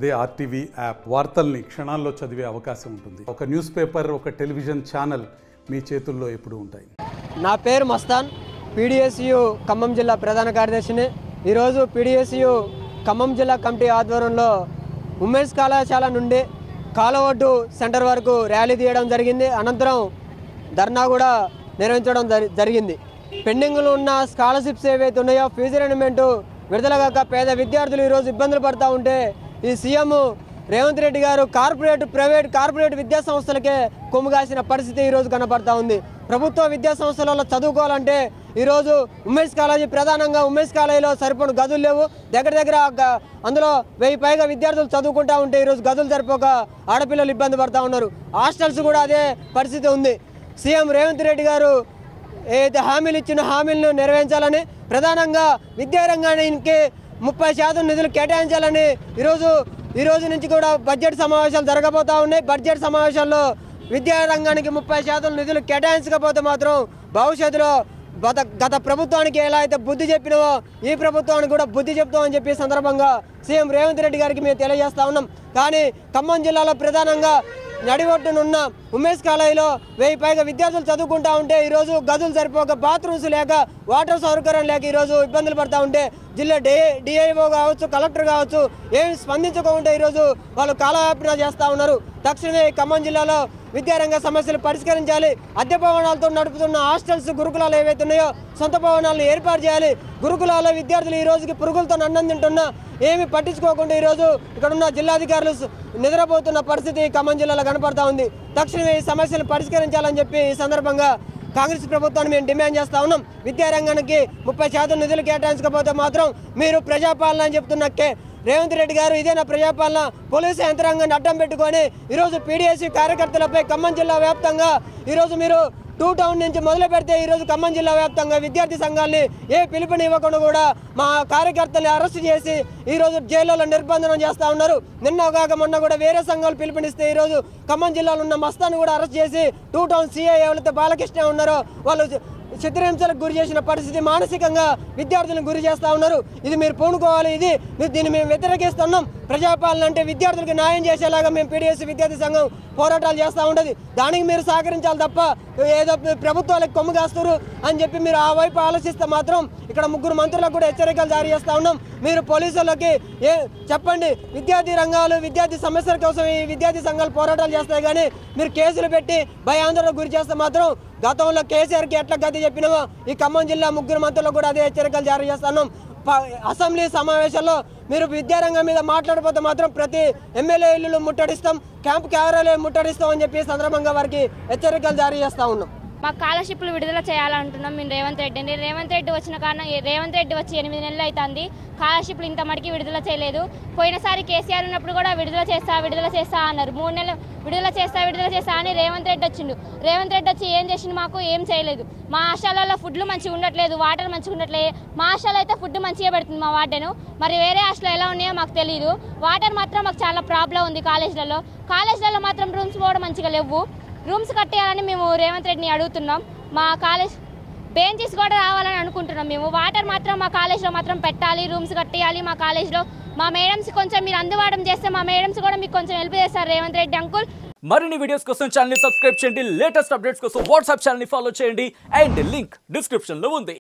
అదే RTV app వార్తల్ని క్షణాల్లో చదివే అవకాశం ఉంటుంది ఒక న్యూస్ పేపర్ ఒక టెలివిజన్ ఛానల్ మీ చేతుల్లో ఎప్పుడూ ఉంటాయి నా పేరు మస్తాన్ పీడిఎస్యు ఖమ్మం జిల్లా ప్రధాన కార్యదర్శిని ఈరోజు పీడిఎస్యు ఖమ్మం జిల్లా కమిటీ ఆధ్వర్యంలో ఉమెన్స్ కళాశాల నుండి కాలవడ్డు సెంటర్ వరకు ర్యాలీ తీయడం జరిగింది అనంతరం ధర్నా కూడా నిర్వహించడం జరి- జరిగింది పెండింగ్లో ఉన్న స్కాలర్షిప్స్ ఏవైతే ఉన్నాయో ఫీజు రెన్యుమెంట్ విడుదల కాక పేద విద్యార్థులు ఈరోజు ఇబ్బందులు పడుతూ ఉంటే ఈ సీఎం రేవంత్ రెడ్డి గారు కార్పొరేట్ ప్రైవేట్ కార్పొరేట్ విద్యా సంస్థలకే కొమ్ముగాసిన పరిస్థితి ఈరోజు కనపడతా ఉంది ప్రభుత్వ విద్యా సంస్థలలో చదువుకోవాలంటే ఈరోజు ఉమెన్స్ కాలేజీ ప్రధానంగా ఉమెన్స్ కాలేజీలో సరిపడు గదులు లేవు దగ్గర దగ్గర గ- అందులో వెయ్యి పైగా విద్యార్థులు చదువుకుంటా ఉంటే ఈరోజు గదులు సరిపోక ఆడపిల్లలు ఇబ్బంది పడతా ఉన్నారు హాస్టల్స్ కూడా అదే పరిస్థితి ఉంది సీఎం రేవంత్ రెడ్డి గారు ఏదైతే హామీలు ఇచ్చిన హామీలను నెరవేర్చాలని ప్రధానంగా విద్యారంగానికి ముప్పై శాతం నిధులు కేటాయించాలని ఈరోజు ఈ రోజు నుంచి కూడా బడ్జెట్ సమావేశాలు జరగబోతా ఉన్నాయి బడ్జెట్ సమావేశాల్లో విద్యారంగానికి ముప్పై శాతం నిధులు కేటాయించకపోతే మాత్రం భవిష్యత్తులో గత గత ప్రభుత్వానికి ఎలా అయితే బుద్ధి చెప్పినవో ఈ ప్రభుత్వానికి కూడా బుద్ధి చెప్తామని చెప్పి ఈ సందర్భంగా సీఎం రేవంత్ రెడ్డి గారికి మేము తెలియజేస్తా ఉన్నాం కానీ ఖమ్మం జిల్లాలో ప్రధానంగా నడివొట్టునున్న ఉమేష్ కాలేజీలో వెయ్యి పైగా విద్యార్థులు చదువుకుంటా ఉంటే ఈరోజు గదులు సరిపోక బాత్రూమ్స్ లేక వాటర్ సౌకర్యం లేక ఈరోజు ఇబ్బందులు పడతా ఉంటే జిల్లా డి డిఐఓ కావచ్చు కలెక్టర్ కావచ్చు ఏమి స్పందించకుండా ఈరోజు వాళ్ళు కాలయాపన చేస్తూ ఉన్నారు తక్షణమే ఈ ఖమ్మం జిల్లాలో విద్యారంగ సమస్యలు పరిష్కరించాలి అద్దె భవనాలతో నడుపుతున్న హాస్టల్స్ గురుకులాలు ఏవైతే ఉన్నాయో సొంత భవనాలను ఏర్పాటు చేయాలి గురుకులాల విద్యార్థులు ఈ రోజుకి పురుగులతో అన్నం తింటున్నా ఏమి పట్టించుకోకుండా ఈరోజు ఇక్కడ ఉన్న జిల్లాధికారులు సు- నిద్రపోతున్న పరిస్థితి ఖమ్మం జిల్లాలో కనపడతా ఉంది తక్షణమే ఈ సమస్యలు పరిష్కరించాలని చెప్పి ఈ సందర్భంగా కాంగ్రెస్ ప్రభుత్వాన్ని మేము డిమాండ్ చేస్తా ఉన్నాం విద్యారంగానికి ముప్పై శాతం నిధులు కేటాయించకపోతే మాత్రం మీరు ప్రజాపాలన అని చెప్తున్న కే- రేవంత్ రెడ్డి గారు ఇదేనా ప్రజాపాలన పోలీసు యంత్రాంగాన్ని అడ్డం పెట్టుకొని ఈరోజు పీడీఎస్సీ కార్యకర్తలపై ఖమ్మం జిల్లా వ్యాప్తంగా ఈరోజు మీరు టూ టౌన్ నుంచి మొదలు పెడితే ఈరోజు ఖమ్మం జిల్లా వ్యాప్తంగా విద్యార్థి సంఘాలని ఏ పిలుపునివ్వకుండా కూడా మా కార్యకర్తల్ని అరెస్ట్ చేసి ఈరోజు జైల్లో నిర్బంధనం చేస్తూ ఉన్నారు నిన్న కాక మొన్న కూడా వేరే సంఘాలు పిలుపునిస్తే ఈరోజు ఖమ్మం జిల్లాలో ఉన్న మస్తాన్ని కూడా అరెస్ట్ చేసి టూ టౌన్ సీఐ ఎవరైతే బాలకృష్ణ ఉన్నారో వాళ్ళు చిత్రహింసలకు గురి చేసిన పరిస్థితి మానసికంగా విద్యార్థులను గురి చేస్తా ఉన్నారు ఇది మీరు పూనుకోవాలి ఇది మీరు దీన్ని మేము వ్యతిరేకిస్తున్నాం ప్రజాపాలన అంటే విద్యార్థులకు న్యాయం చేసేలాగా మేము పీడిఎస్ విద్యార్థి సంఘం పోరాటాలు చేస్తూ ఉండదు దానికి మీరు సహకరించాలి తప్ప ఏదో ప్రభుత్వాలకు కొమ్ము కాస్తారు అని చెప్పి మీరు ఆ వైపు ఆలోచిస్తే మాత్రం ఇక్కడ ముగ్గురు మంత్రులకు కూడా హెచ్చరికలు జారీ చేస్తా ఉన్నాం మీరు పోలీసులకి ఏ చెప్పండి విద్యార్థి రంగాలు విద్యార్థి సమస్యల కోసం ఈ విద్యార్థి సంఘాలు పోరాటాలు చేస్తాయి కానీ మీరు కేసులు పెట్టి భయాందోళనకు గురి చేస్తే మాత్రం గతంలో కేసీఆర్కి ఎట్లా గతి చెప్పినామో ఈ ఖమ్మం జిల్లా ముగ్గురు మంత్రులకు కూడా అదే హెచ్చరికలు జారీ చేస్తున్నాం ప- అసెంబ్లీ సమావేశంలో మీరు విద్యారంగం మీద మాట్లాడిపోతే మాత్రం ప్రతి ఎమ్మెల్యే ఇల్లులు ముట్టడిస్తాం క్యాంప్ కార్యాలయం ముట్టడిస్తాం అని చెప్పి ఈ సందర్భంగా వారికి హెచ్చరికలు జారీ చేస్తా ఉన్నాం మాకు స్కాలర్షిప్లు విడుదల చేయాలంటున్నాం మేము రేవంత్ రెడ్డిని రేవంత్ రెడ్డి వచ్చిన కారణం రేవంత్ రెడ్డి వచ్చి ఎనిమిది నెలలు అవుతుంది స్కాలర్షిప్లు ఇంత మటుకి విడుదల చేయలేదు పోయినసారి కేసీఆర్ ఉన్నప్పుడు కూడా విడుదల చేస్తా విడుదల చేస్తా అన్నారు మూడు నెలలు విడుదల చేస్తా విడుదల చేస్తా అని రేవంత్ రెడ్డి వచ్చిండు రేవంత్ రెడ్డి వచ్చి ఏం చేసిండు మాకు ఏం చేయలేదు మా హాస్టల్లో ఫుడ్లు మంచిగా ఉండట్లేదు వాటర్ మంచిగా ఉండట్లేదు మా హాస్టల్ అయితే ఫుడ్ మంచిగా పెడుతుంది మా వార్డెను మరి వేరే హాస్టల్ ఎలా ఉన్నాయో మాకు తెలియదు వాటర్ మాత్రం మాకు చాలా ప్రాబ్లం ఉంది కాలేజీలలో కాలేజీలలో మాత్రం రూమ్స్ కూడా మంచిగా లేవు రూమ్స్ కట్టేయాలని మేము రేవంత్ రెడ్డిని అడుగుతున్నాం మా కాలేజ్ బెంచెస్ కూడా రావాలని అనుకుంటున్నాం మేము వాటర్ మాత్రం మా కాలేజ్లో మాత్రం పెట్టాలి రూమ్స్ కట్టేయాలి మా కాలేజ్లో మా మేడమ్స్ కొంచెం మీరు అందుబాటు చేస్తే మా మేడమ్స్ కూడా మీకు కొంచెం హెల్ప్ చేస్తారు రేవంత్ రెడ్డి అంకుల్ మరిన్ని వీడియోస్ కోసం ఛానల్ ని సబ్స్క్రైబ్ చేయండి లేటెస్ట్ అప్డేట్స్ కోసం వాట్సాప్ ఛానల్ ని ఫాలో చేయండి అండ్ లింక్ డిస్క్రిప్షన్ లో ఉంది